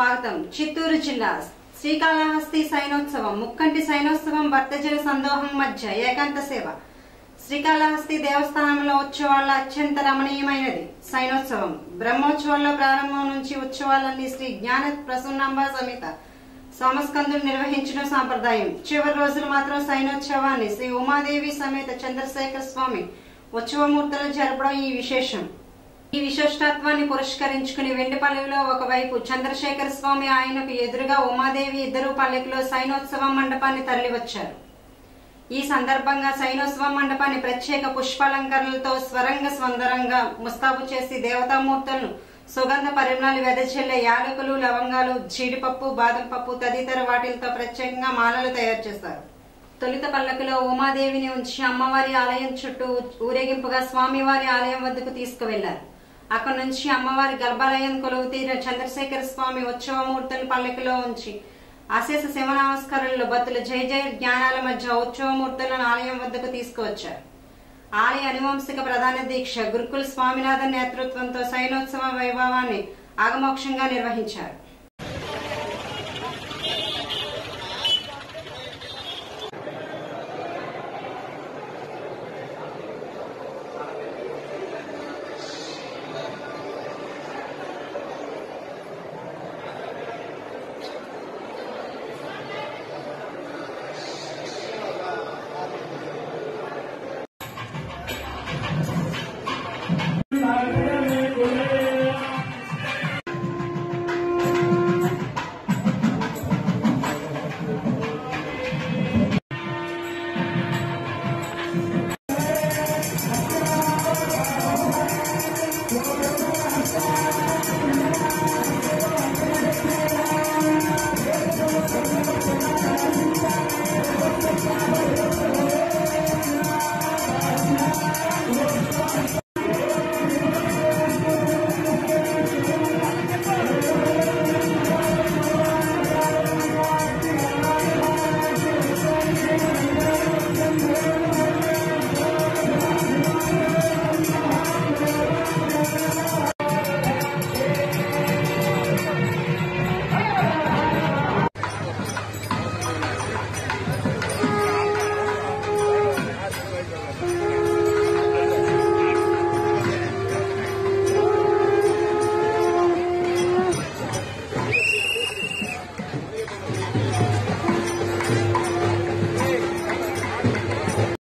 స్వాగతం చిత్తూరు జిల్లా శ్రీకాళహస్తి సైనోత్సవం ముక్కంటి సైనోత్సవం భక్తజన సందోహం మధ్య ఏకాంత సేవ శ్రీకాళహస్తి దేవస్థానంలో ఉత్సవాల్లో అత్యంత రమణీయమైనది సైనోత్సవం బ్రహ్మోత్సవాల్లో ప్రారంభం నుంచి ఉత్సవాలన్నీ శ్రీ జ్ఞాన ప్రసన్నాంబ సమేత సోమస్కందులు నిర్వహించడం సాంప్రదాయం చివరి రోజులు మాత్రం సైనోత్సవాన్ని శ్రీ ఉమాదేవి సమేత చంద్రశేఖర స్వామి ఉత్సవమూర్తులు జరపడం ఈ విశేషం ఈ విశిష్టత్వాన్ని పురస్కరించుకుని వెండి పల్లెలో ఒకవైపు చంద్రశేఖర స్వామి ఆయనకు ఎదురుగా ఉమాదేవి ఇద్దరు పల్లెకులో సైనోత్సవ మండపాన్ని తరలివచ్చారు ఈ సందర్భంగా సైనోత్సవ మండపాన్ని ప్రత్యేక పుష్పాలంకరణలతో స్వరంగ స్వందరంగా ముస్తాబు చేసి దేవతామూర్తులను సుగంధ పరిమళాలు వెదజల్లే యాలకులు లవంగాలు జీడిపప్పు బాదం పప్పు తదితర వాటిలతో ప్రత్యేకంగా మాలలు తయారు చేస్తారు తొలిత పల్లకిలో ఉమాదేవిని ఉంచి అమ్మవారి ఆలయం చుట్టూ ఊరేగింపుగా స్వామివారి ఆలయం వద్దకు తీసుకువెళ్లారు అక్కడి నుంచి అమ్మవారి గర్భాలయం కొలువు తీరిన చంద్రశేఖర స్వామి ఉత్సవమూర్తులను పల్లకిలో ఉంచి అశేష శివ నమస్కారాలు భక్తుల జయ జయ జ్ఞానాల మధ్య ఉత్సవమూర్తులను ఆలయం వద్దకు తీసుకువచ్చారు ఆలయ అనువంశిక ప్రధాన దీక్ష గురుకుల్ స్వామినాథన్ నేతృత్వంతో సైనోత్సవ వైభవాన్ని ఆగమోక్షంగా నిర్వహించారు